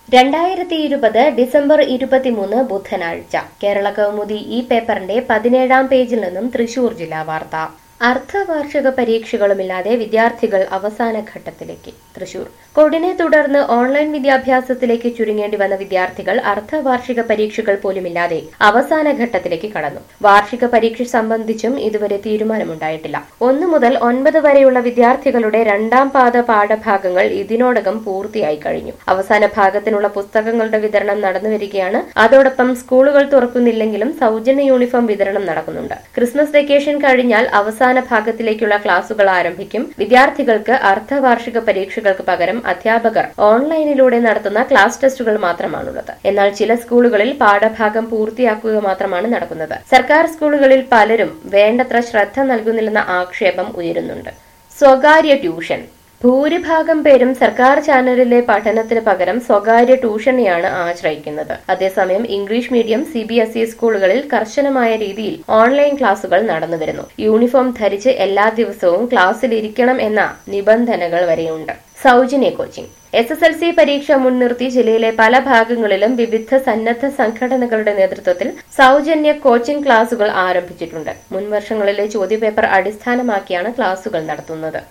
രണ്ടായിരത്തി ഇരുപത് ഡിസംബർ ഇരുപത്തിമൂന്ന് ബുധനാഴ്ച കേരള കൗമുദി ഈ പേപ്പറിന്റെ പതിനേഴാം പേജിൽ നിന്നും തൃശൂർ ജില്ലാ വാർത്ത അർദ്ധവാർഷിക പരീക്ഷകളുമില്ലാതെ വിദ്യാർത്ഥികൾ അവസാന ഘട്ടത്തിലേക്ക് തൃശൂർ കോവിഡിനെ തുടർന്ന് ഓൺലൈൻ വിദ്യാഭ്യാസത്തിലേക്ക് ചുരുങ്ങേണ്ടി വന്ന വിദ്യാർത്ഥികൾ അർദ്ധവാർഷിക പരീക്ഷകൾ പോലുമില്ലാതെ അവസാന ഘട്ടത്തിലേക്ക് കടന്നു വാർഷിക പരീക്ഷ സംബന്ധിച്ചും ഇതുവരെ തീരുമാനമുണ്ടായിട്ടില്ല ഒന്നു മുതൽ ഒൻപത് വരെയുള്ള വിദ്യാർത്ഥികളുടെ രണ്ടാം പാദ പാഠഭാഗങ്ങൾ ഇതിനോടകം പൂർത്തിയായി കഴിഞ്ഞു അവസാന ഭാഗത്തിനുള്ള പുസ്തകങ്ങളുടെ വിതരണം നടന്നുവരികയാണ് അതോടൊപ്പം സ്കൂളുകൾ തുറക്കുന്നില്ലെങ്കിലും സൗജന്യ യൂണിഫോം വിതരണം നടക്കുന്നുണ്ട് ക്രിസ്മസ് വെക്കേഷൻ കഴിഞ്ഞാൽ അവസാന ഭാഗത്തിലേക്കുള്ള ക്ലാസുകൾ ആരംഭിക്കും വിദ്യാർത്ഥികൾക്ക് അർദ്ധവാർഷിക പരീക്ഷകൾക്ക് പകരം അധ്യാപകർ ഓൺലൈനിലൂടെ നടത്തുന്ന ക്ലാസ് ടെസ്റ്റുകൾ മാത്രമാണുള്ളത് എന്നാൽ ചില സ്കൂളുകളിൽ പാഠഭാഗം പൂർത്തിയാക്കുക മാത്രമാണ് നടക്കുന്നത് സർക്കാർ സ്കൂളുകളിൽ പലരും വേണ്ടത്ര ശ്രദ്ധ നൽകുന്നില്ലെന്ന ആക്ഷേപം ഉയരുന്നുണ്ട് സ്വകാര്യ ട്യൂഷൻ ഭൂരിഭാഗം പേരും സർക്കാർ ചാനലിലെ പഠനത്തിന് പകരം സ്വകാര്യ ട്യൂഷനെയാണ് ആശ്രയിക്കുന്നത് അതേസമയം English medium C B S E സ്കൂളുകളിൽ കർശനമായ രീതിയിൽ ഓൺലൈൻ ക്ലാസുകൾ നടന്നുവരുന്നു യൂണിഫോം ധരിച്ച് എല്ലാ ദിവസവും ക്ലാസ്സിലിരിക്കണം എന്ന നിബന്ധനകൾ വരെയുണ്ട് സൗജന്യ coaching S S L C പരീക്ഷ മുൻനിർത്തി ജില്ലയിലെ പല ഭാഗങ്ങളിലും വിവിധ സന്നദ്ധ സംഘടനകളുടെ നേതൃത്വത്തിൽ സൗജന്യ കോച്ചിംഗ് ക്ലാസുകൾ ആരംഭിച്ചിട്ടുണ്ട് മുൻവർഷങ്ങളിലെ ചോദ്യപേപ്പർ അടിസ്ഥാനമാക്കിയാണ് ക്ലാസുകൾ നടത്തുന്നത്